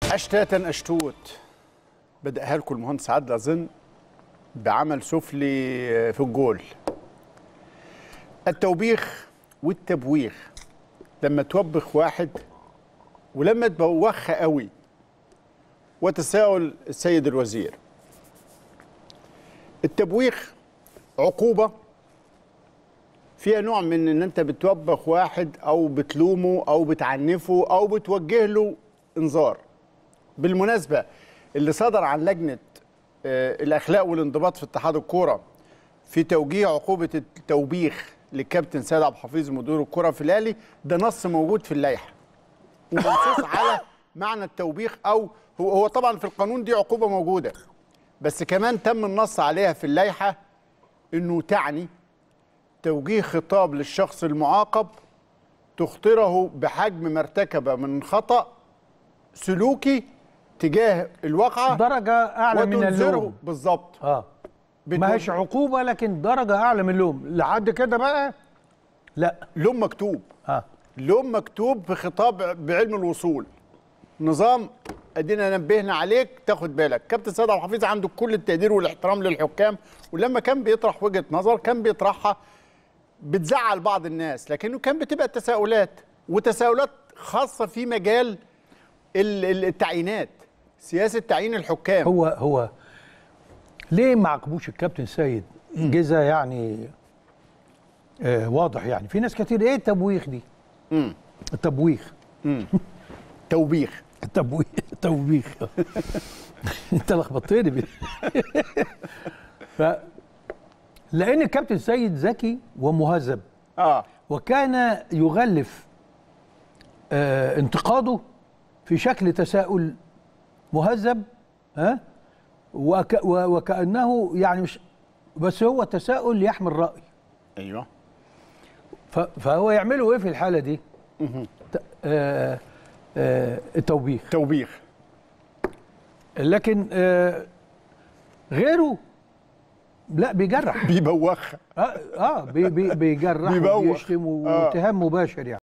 أشتاتا أشتوت بدأها لكم المهندس عادل أظن بعمل سفلي في الجول التوبيخ والتبويخ لما توبخ واحد ولما تبوخها قوي وتساؤل السيد الوزير التبويخ عقوبة فيها نوع من ان انت بتوبخ واحد او بتلومه او بتعنفه او بتوجه له انذار بالمناسبة اللي صدر عن لجنة آه، الأخلاق والانضباط في اتحاد الكورة في توجيه عقوبة التوبيخ للكابتن سيد عبد الحفيظ مدير الكرة في الأهلي ده نص موجود في اللائحة ومنصوص على معنى التوبيخ أو هو هو طبعا في القانون دي عقوبة موجودة بس كمان تم النص عليها في اللائحة إنه تعني توجيه خطاب للشخص المعاقب تخطره بحجم ما ارتكب من خطأ سلوكي تجاه الواقعة درجة أعلى من وتنذره اللوم بالظبط اه بتقول- ما هيش عقوبة لكن درجة أعلى من اللوم لحد كده بقى لا لوم مكتوب اه لوم مكتوب في خطاب بعلم الوصول نظام ادينا نبهنا عليك تاخد بالك كابتن سيد عبد الحفيظ عنده كل التقدير والاحترام للحكام ولما كان بيطرح وجهه نظر كان بيطرحها بتزعل بعض الناس لكنه كان بتبقى تساؤلات وتساؤلات خاصه في مجال ال- ال- التعيينات سياسه تعيين الحكام هو هو ليه ما عاقبوش الكابتن سيد جزا يعني آه واضح يعني في ناس كتير ايه التبويخ دي مم. التبويخ توبيخ التبويخ التوبيخ انت لخبطتني بيه ف لان الكابتن سيد ذكي ومهذب اه وكان يغلف آه انتقاده في شكل تساؤل مهذب ها وك و- وكانه يعني مش بس هو تساؤل يحمل راي ايوه ف- فهو يعملوا ايه في الحاله دي؟ ت- آه آه التوبيخ توبيخ لكن آه غيره لا بيجرح بيبوخها اه, آه بي بي بيجرح بيبوخ. وبيشتم آه. واتهام مباشر يعني